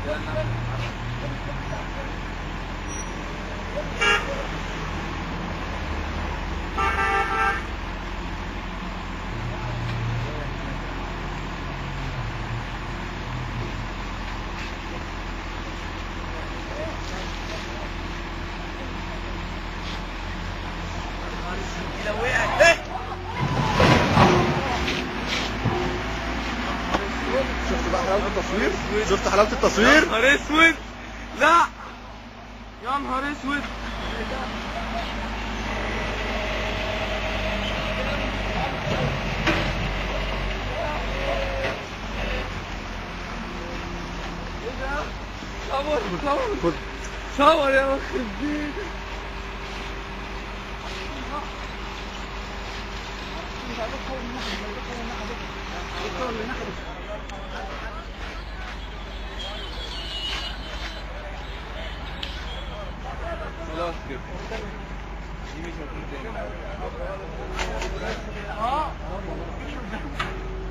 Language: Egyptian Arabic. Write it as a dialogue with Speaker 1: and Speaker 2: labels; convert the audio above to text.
Speaker 1: لو وقعت ايه
Speaker 2: شفت بقى حلاوه التصوير شفت حلاوه
Speaker 1: يا
Speaker 2: التصوير
Speaker 1: نهار اسود لا يا نهار اسود ايه ده؟ صور صور
Speaker 2: خد
Speaker 1: صور يا مخرب بيتك خلاص كده دي مش هتكون تاني